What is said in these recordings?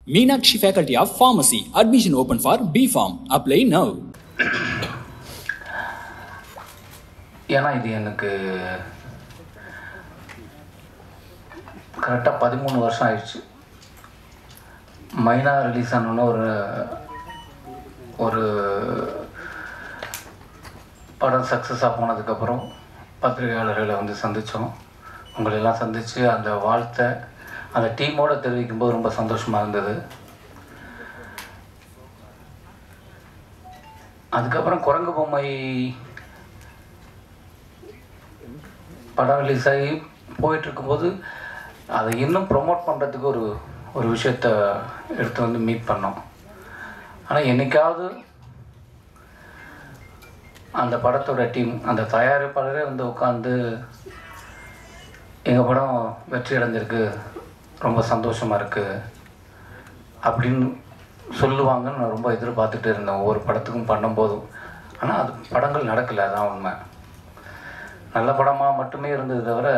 Meenakshi Faculty of Pharmacy. Admission open for B Farm. Apply now. ஏன்னா இது எனக்கு கரெக்டாக பதிமூணு வருஷம் ஆயிடுச்சு மைனா ரிலீஸ் ஆனோன்னு ஒரு ஒரு படம் சக்ஸஸாக போனதுக்கப்புறம் பத்திரிகையாளர்களை வந்து சந்தித்தோம் உங்களெல்லாம் சந்தித்து அந்த வாழ்த்தை அந்த டீமோடு தெரிவிக்கும்போது ரொம்ப சந்தோஷமாக இருந்தது அதுக்கப்புறம் குரங்கு பொம்மை படம் ரிலீஸ் ஆகி போயிட்டு இருக்கும்போது அதை இன்னும் ப்ரொமோட் பண்ணுறதுக்கு ஒரு ஒரு விஷயத்த எடுத்து வந்து மீட் பண்ணோம் ஆனால் என்னைக்காவது அந்த படத்தோட டீம் அந்த தயாரிப்பாளரே வந்து உட்காந்து எங்கள் படம் வெற்றி அடைஞ்சிருக்கு ரொம்ப சந்தோஷமாக இருக்குது அப்படின்னு சொல்லுவாங்கன்னு நான் ரொம்ப எதிர்பார்த்துட்டு இருந்தேன் ஒவ்வொரு படத்துக்கும் பண்ணும்போதும் ஆனால் அது படங்கள் நடக்கலை அதான் உண்மை நல்ல படமாக மட்டுமே இருந்தது தவிர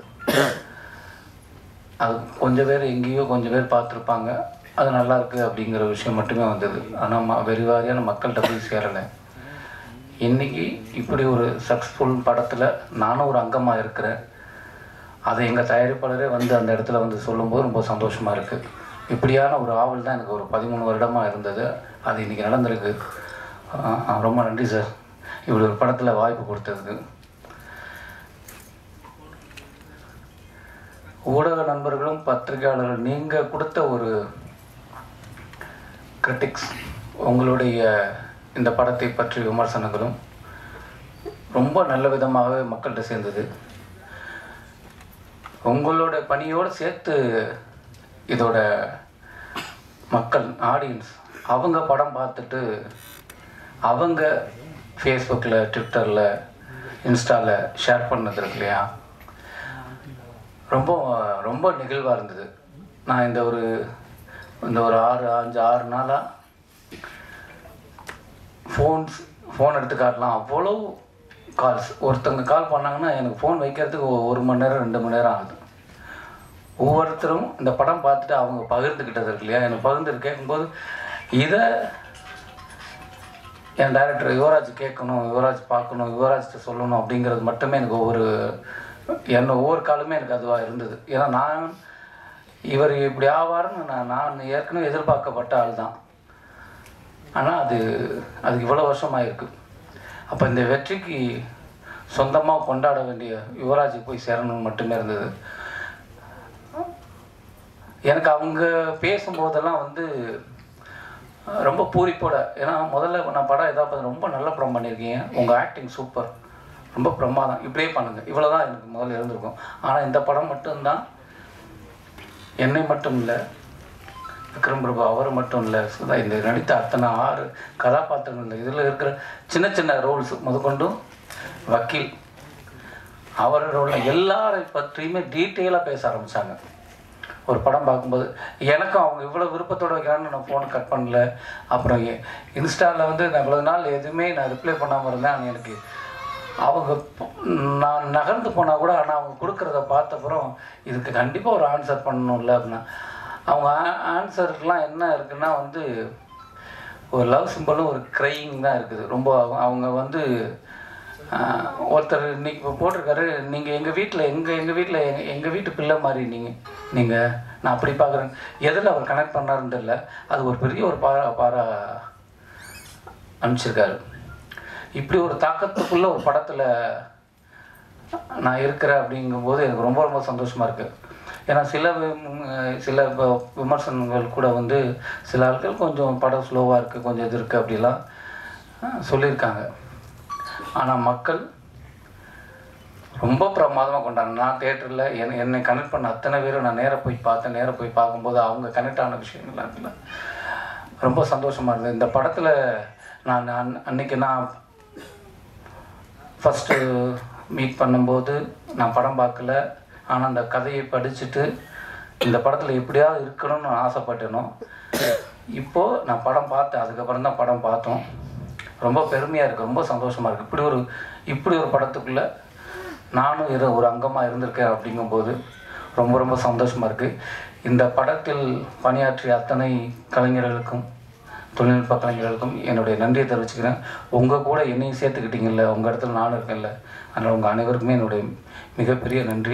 அது கொஞ்சம் பேர் எங்கேயோ கொஞ்சம் பேர் பார்த்துருப்பாங்க அது நல்லா இருக்கு அப்படிங்கிற விஷயம் மட்டுமே வந்தது ஆனால் ம வெறிவாரியான மக்கள்கிட்ட போய் சேரலை இன்னைக்கு இப்படி ஒரு சக்ஸஸ்ஃபுல் படத்தில் நானும் ஒரு அங்கமாக இருக்கிறேன் அதை எங்கள் தயாரிப்பாளரே வந்து அந்த இடத்துல வந்து சொல்லும்போது ரொம்ப சந்தோஷமாக இருக்குது இப்படியான ஒரு ஆவல் தான் எனக்கு ஒரு பதிமூணு வருடமாக இருந்தது அது இன்றைக்கி நடந்திருக்கு ஆ, ஆ, ரொம்ப நன்றி சார் இப்படி ஒரு படத்தில் வாய்ப்பு கொடுத்ததுக்கு ஊடக நண்பர்களும் பத்திரிகையாளர்கள் நீங்கள் கொடுத்த ஒரு கிரிட்டிக்ஸ் உங்களுடைய இந்த படத்தை பற்றி விமர்சனங்களும் ரொம்ப நல்ல விதமாகவே மக்கள்கிட்ட சேர்ந்தது உங்களோட பணியோடு சேர்த்து இதோட மக்கள் ஆடியன்ஸ் அவங்க படம் பார்த்துட்டு அவங்க ஃபேஸ்புக்கில் ட்விட்டரில் இன்ஸ்டாவில் ஷேர் பண்ணது இருக்கு இல்லையா ரொம்ப ரொம்ப நெகிழ்வாக இருந்தது நான் இந்த ஒரு இந்த ஒரு ஆறு அஞ்சு ஆறு நாளாக ஃபோன்ஸ் ஃபோன் எடுத்து காட்டலாம் அவ்வளோ கால்ஸ் ஒருத்தவங்க கால் பண்ணாங்கன்னா எனக்கு ஃபோன் வைக்கிறதுக்கு ஒ- ஒரு மணி நேரம் ரெண்டு மணி நேரம் ஆகுது ஒவ்வொருத்தரும் இந்த படம் பார்த்துட்டு அவங்க பகிர்ந்துக்கிட்டது இருக்கு இல்லையா எனக்கு பகிர்ந்து கேட்கும்போது இதை என் டைரக்டர் யுவராஜ் கேட்கணும் யுவராஜ் பார்க்கணும் யுவராஜ்கிட்ட சொல்லணும் அப்படிங்கிறது மட்டுமே எனக்கு ஒவ்வொரு என்ன ஒவ்வொரு காலமே எனக்கு அதுவாக இருந்தது ஏன்னா நான் இவர் இப்படி ஆவார்னு நான் நான் ஏற்கனவே எதிர்பார்க்கப்பட்ட ஆள் தான் ஆனால் அது அதுக்கு இவ்வளோ வருஷமாக இருக்கு அப்போ இந்த வெற்றிக்கு சொந்தமாக கொண்டாட வேண்டிய யுவராஜுக்கு போய் சேரணும்னு மட்டுமே இருந்தது எனக்கு அவங்க பேசும்போதெல்லாம் வந்து அஹ், ரொம்ப பூரிப்போட ஏன்னா முதல்ல நான் படம் எதாவது பார்த்து ரொம்ப நல்ல படம் பண்ணியிருக்கீங்க உங்கள் ஆக்டிங் சூப்பர் ரொம்ப பிரமாதம் இப்படியே பண்ணுங்க இவ்வளோதான் எனக்கு முதல்ல இருந்திருக்கும் ஆனால் இந்த படம் மட்டும்தான் என்னை மட்டும் இல்லை விக்ரம் பிரபு அவர் மட்டும் இல்லை சுதா இந்த நடித்த அத்தனை ஆறு கதாபாத்திரங்கள் இல்லை இதில் இருக்கிற சின்ன சின்ன ரோல்ஸ் முதற்கொண்டும் வக்கீல் அவரோட எல்லாரை பற்றியுமே டீட்டெயிலாக பேச ஆரம்பித்தாங்க ஒரு படம் பார்க்கும்போது எனக்கும் அவங்க இவ்வளோ விருப்பத்தோட வைக்கிறான்னு நான் ஃபோன் கட் பண்ணல அப்புறம் இன்ஸ்டாவில் வந்து நான் இவ்வளோ நாள் எதுவுமே நான் ரிப்ளை பண்ணாமல் இருந்தேன் ஆனால் எனக்கு அவங்க ப- நான் நகர்ந்து போனால் கூட ஆனால் அவங்க கொடுக்குறத பார்த்தப்புறம் இதுக்கு கண்டிப்பாக ஒரு ஆன்சர் பண்ணணும்ல அப்படின்னா அவங்க ஆன்சருக்குலாம் என்ன இருக்குன்னா வந்து ஒரு லவ் சிம்பிளும் ஒரு க்ரையிங் தான் இருக்குது ரொம்ப அவங்க- அவங்க வந்து ஆஹ், ஒருத்தர் இன்னைக்கு இப்போ போட்டிருக்காரு நீங்கள் எங்கள் வீட்டில் எங்கள் எங்கள் வீட்டில் எங்கள் எங்கள் வீட்டு பிள்ளை மாதிரி நீங்கள் நீங்கள் நான் அப்படி பார்க்குறேன் எதில் அவர் கனெக்ட் பண்ணாருன்னு தெரியல அது ஒரு பெரிய ஒரு பாரா பாரா அனுப்பிச்சிருக்காரு இப்படி ஒரு தாக்கத்துக்குள்ள ஒரு படத்தில் நான் இருக்கிறேன் அப்படிங்கும்போது எனக்கு ரொம்ப ரொம்ப சந்தோஷமாக இருக்குது ஏன்னா சில வி- சில வ- விமர்சனங்கள் கூட வந்து சில ஆட்கள் கொஞ்சம் படம் ஸ்லோவாக இருக்குது கொஞ்சம் இது இருக்குது அப்படிலாம் அஹ், சொல்லியிருக்காங்க ஆனால் மக்கள் ரொம்ப பிரமாதமாக கொண்டாங்க நான் தேட்டரில் என்னை என்னை கனெக்ட் பண்ண அத்தனை பேரும் நான் நேராக போய் பார்த்தேன் நேராக போய் பார்க்கும்போது அவங்க கனெக்ட் ஆன விஷயங்கள்லாம் இருக்குல்ல ரொம்ப சந்தோஷமாக இருந்தது இந்த படத்தில் நான் அன்- அன்னைக்கு நான் ஃபஸ்ட்டு மீட் பண்ணும்போது நான் படம் பார்க்கல ஆனால் அந்த கதையை படிச்சுட்டு இந்த படத்தில் எப்படியாவது இருக்கணும்னு நான் ஆசைப்பட்டேனோ இப்போது நான் படம் பார்த்தேன் அதுக்கப்புறம் தான் படம் பார்த்தோம் ரொம்ப பெருமையாக இருக்குது ரொம்ப சந்தோஷமாக இருக்குது இப்படி ஒரு இப்படி ஒரு படத்துக்குள்ளே நானும் இரு ஒரு அங்கமாக இருந்திருக்கேன் அப்படிங்கும்போது ரொம்ப ரொம்ப சந்தோஷமாக இருக்குது இந்த படத்தில் பணியாற்றிய அத்தனை கலைஞர்களுக்கும் தொழில்நுட்ப கலைஞர்களுக்கும் என்னுடைய நன்றியை தெரிவிச்சுக்கிறேன் உங்கள் கூட என்னையும் சேர்த்துக்கிட்டீங்கல்ல உங்கள் இடத்துல நானும் இருக்கேன்ல அதனால் உங்கள் அனைவருக்குமே என்னுடைய மிகப்பெரிய நன்றி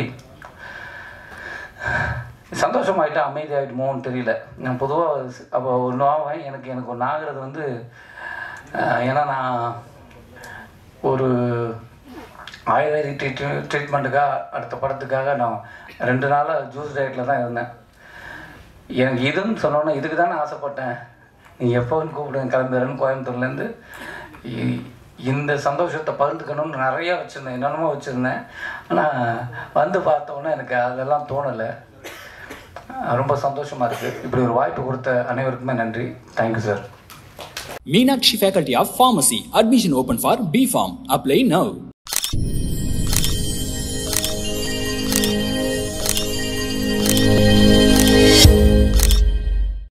சந்தோஷமாயிட்டா அமைதியாகிடுமோன்னு தெரியல நான் பொதுவாக அப்போ ஒன்று ஆவேன் எனக்கு எனக்கு ஒன்று ஆகிறது வந்து அஹ், ஏன்னா நான் ஒரு ஆயுர்வேதிக் ட்ரீட் ட்ரீட்மெண்ட்டுக்காக அடுத்த படத்துக்காக நான் ரெண்டு நாளாக ஜூஸ் டயட்டில் தான் இருந்தேன் எனக்கு இதுன்னு சொன்னோன்னே இதுக்கு தானே ஆசைப்பட்டேன் நீ எப்போன்னு கூப்பிடுங்க கிளம்பிடுறேன்னு கோயம்புத்தூர்லேருந்து இ- இந்த சந்தோஷத்தை பகிர்ந்துக்கணும்னு நிறையா வச்சுருந்தேன் என்னென்னமோ வச்சுருந்தேன் ஆனால் வந்து பார்த்தோன்னே எனக்கு அதெல்லாம் தோணலை ரொம்ப சந்தோஷமாக இருக்குது இப்படி ஒரு வாய்ப்பு கொடுத்த அனைவருக்குமே நன்றி thank you sir Meenakshi Faculty of Pharmacy. Admission open for B Farm. Apply now.